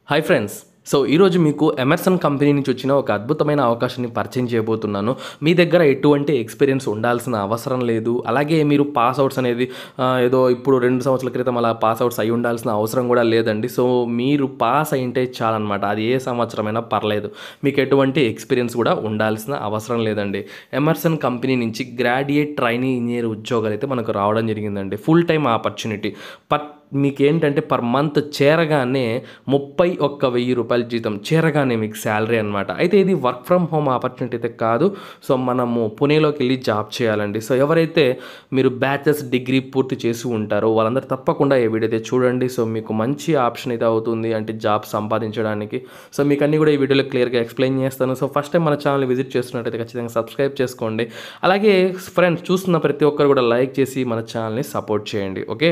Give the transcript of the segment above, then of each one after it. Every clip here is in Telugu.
హాయ్ ఫ్రెండ్స్ సో ఈరోజు మీకు ఎమర్సన్ కంపెనీ నుంచి వచ్చిన ఒక అద్భుతమైన అవకాశాన్ని పరిచయం చేయబోతున్నాను మీ దగ్గర ఎటువంటి ఎక్స్పీరియన్స్ ఉండాల్సిన అవసరం లేదు అలాగే మీరు పాస్ అవుట్స్ అనేది ఆ, ఏదో ఇప్పుడు రెండు సంవత్సరాల క్రితం అలా పాస్ అవుట్స్ అయి ఉండాల్సిన అవసరం కూడా లేదండి సో మీరు పాస్ అయింటే చాలన్నమాట అది ఏ సంవత్సరమైనా పర్లేదు మీకు ఎటువంటి ఎక్స్పీరియన్స్ కూడా ఉండాల్సిన అవసరం లేదండి ఎమర్సన్ కంపెనీ నుంచి గ్రాడ్యుయేట్ ట్రైనింగ్ ఇంజనీర్ ఉద్యోగాలు అయితే మనకు రావడం జరిగిందండి ఫుల్ టైం ఆపర్చునిటీ పర్ మీకు ఏంటంటే పర్ మంత్ చేరగానే ముప్పై ఒక్క వెయ్యి రూపాయల జీతం చేరగానే మీకు శాలరీ అనమాట అయితే ఇది వర్క్ ఫ్రమ్ హోమ్ ఆపర్చునిటీ అయితే కాదు సో మనము పుణేలోకి వెళ్ళి జాబ్ చేయాలండి సో ఎవరైతే మీరు బ్యాచెస్ డిగ్రీ పూర్తి చేసి ఉంటారో వాళ్ళందరూ తప్పకుండా ఈ వీడియో అయితే చూడండి సో మీకు మంచి ఆప్షన్ అయితే అవుతుంది అంటే జాబ్ సంపాదించడానికి సో మీకు అన్ని కూడా ఈ వీడియోలో క్లియర్గా ఎక్స్ప్లెయిన్ చేస్తాను సో ఫస్ట్ టైం మన ఛానల్ విజిట్ చేస్తున్నట్టయితే ఖచ్చితంగా సబ్స్క్రైబ్ చేసుకోండి అలాగే ఫ్రెండ్స్ చూస్తున్న ప్రతి ఒక్కరు కూడా లైక్ చేసి మన ఛానల్ని సపోర్ట్ చేయండి ఓకే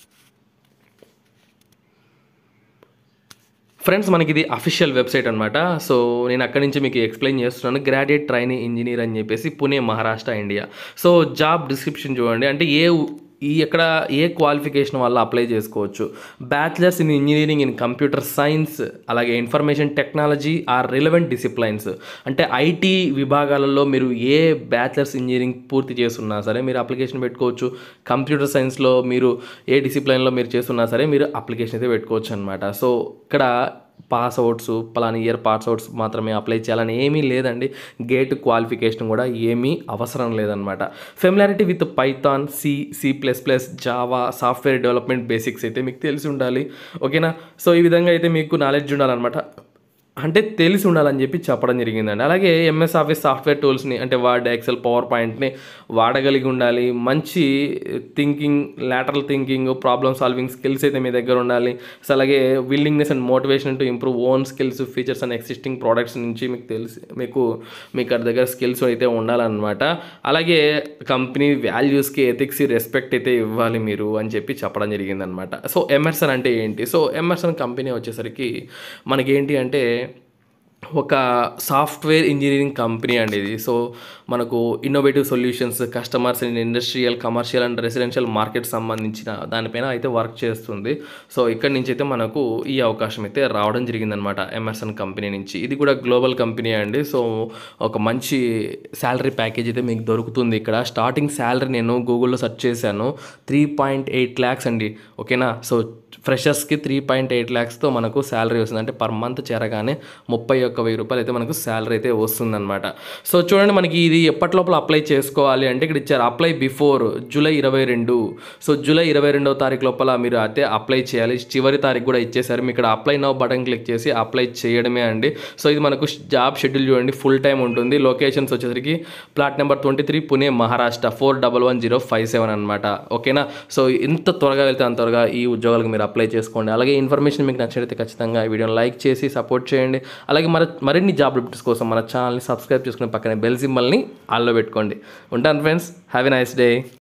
ఫ్రెండ్స్ మనకి ఇది అఫీషియల్ వెబ్సైట్ అనమాట సో నేను అక్కడి నుంచి మీకు ఎక్స్ప్లెయిన్ చేస్తున్నాను గ్రాడ్యుయేట్ ట్రైనింగ్ ఇంజనీర్ అని చెప్పేసి Pune Maharashtra India so job description చూడండి అంటే ఏ ఈ ఎక్కడ ఏ క్వాలిఫికేషన్ వల్ల అప్లై చేసుకోవచ్చు bachelors in engineering in computer science అలాగే information technology or relevant disciplines అంటే ఐటీ విభాగాలలో మీరు ఏ బ్యాచిలర్స్ ఇంజనీరింగ్ పూర్తి చేస్తున్నా సరే మీరు అప్లికేషన్ పెట్టుకోవచ్చు కంప్యూటర్ సైన్స్లో మీరు ఏ డిసిప్లైన్లో మీరు చేస్తున్నా సరే మీరు అప్లికేషన్ అయితే పెట్టుకోవచ్చు అనమాట సో ఇక్కడ పాస్ అవుట్స్ పలానా ఇయర్ పాస్ అవుట్స్ మాత్రమే అప్లై చేయాలని ఏమీ లేదండి గేట్ క్వాలిఫికేషన్ కూడా ఏమీ అవసరం లేదనమాట familiarity with Python C C plus plus Java software development basics అయితే మీకు తెలిసి ఉండాలి ఓకేనా సో ఈ విధంగా అయితే మీకు నాలెడ్జ్ ఉండాలన్నమాట అంటే తెలిసి ఉండాలని చెప్పి చెప్పడం జరిగిందండి అలాగే ఎంఎస్ ఆఫీస్ సాఫ్ట్వేర్ టూల్స్ని అంటే వర్డ్ ఎక్సెల్ పవర్ పాయింట్ని వాడగలిగి ఉండాలి మంచి thinking lateral thinking problem solving skills అయితే మీ దగ్గర ఉండాలి సో అలాగే willingness and motivation to improve own skills features and existing products నుంచి మీకు తెలిసి మీకు మీకు అక్కడ దగ్గర స్కిల్స్ అయితే ఉండాలన్నమాట అలాగే కంపెనీ వాల్యూస్కి ఎథిక్స్ రెస్పెక్ట్ అయితే ఇవ్వాలి మీరు అని చెప్పి చెప్పడం జరిగిందనమాట సో ఎమర్సన్ అంటే ఏంటి సో ఎమర్సన్ కంపెనీ వచ్చేసరికి మనకేంటి అంటే ఒక సాఫ్ట్వేర్ ఇంజనీరింగ్ కంపెనీ అండి ఇది సో మనకు innovative solutions customers in industrial commercial and residential market సంబంధించిన దానిపైన అయితే వర్క్ చేస్తుంది సో ఇక్కడి నుంచి అయితే మనకు ఈ అవకాశం అయితే రావడం జరిగిందనమాట ఎమర్సన్ కంపెనీ నుంచి ఇది కూడా గ్లోబల్ కంపెనీ అండి సో ఒక మంచి శాలరీ ప్యాకేజ్ అయితే మీకు దొరుకుతుంది ఇక్కడ స్టార్టింగ్ శాలరీ నేను గూగుల్లో సెర్చ్ చేశాను త్రీ పాయింట్ ఎయిట్ ల్యాక్స్ అండి ఓకేనా సో ఫ్రెషర్స్కి త్రీ పాయింట్ ఎయిట్ ల్యాక్స్తో మనకు శాలరీ వస్తుంది అంటే పర్ మంత్ చేరగానే ముప్పై ఒక్క వెయ్యి రూపాయలు అయితే మనకు శాలరీ అయితే వస్తుందన్నమాట సో చూడండి మనకి ఇది ఎప్పటి లోపల అప్లై చేసుకోవాలి అంటే ఇక్కడ ఇచ్చారు అప్లై బిఫోర్ జూలై ఇరవై రెండు సో జూలై ఇరవై రెండవ తారీఖు లోపల మీరు అయితే అప్లై చేయాలి చివరి తారీఖు కూడా ఇచ్చేసారు మీకు ఇక్కడ అప్లై నౌ బటన్ క్లిక్ చేసి అప్లై చేయడమే అండి సో ఇది మనకు జాబ్ షెడ్యూల్ చూడండి ఫుల్ టైం ఉంటుంది లొకేషన్స్ వచ్చేసరికి plot number twenty three Pune Maharashtra four double one zero five seven అనమాట ఓకేనా సో ఎంత త్వరగా వెళ్తే అంత త్వరగా ఈ ఉద్యోగాలకు మీరు అప్లై చేసుకోండి అలాగే ఇన్ఫర్మేషన్ మీకు నచ్చినట్లయితే ఖచ్చితంగా ఈ వీడియోని లైక్ చేసి సపోర్ట్ చేయండి అలాగే మరి మరిన్ని జాబ్ అప్డేట్స్ కోసం మన ఛానల్ని సబ్స్క్రైబ్ చేసుకుని పక్కనే బెల్ సింబల్ని ఆన్లో పెట్టుకోండి ఉంటాను friends have a nice day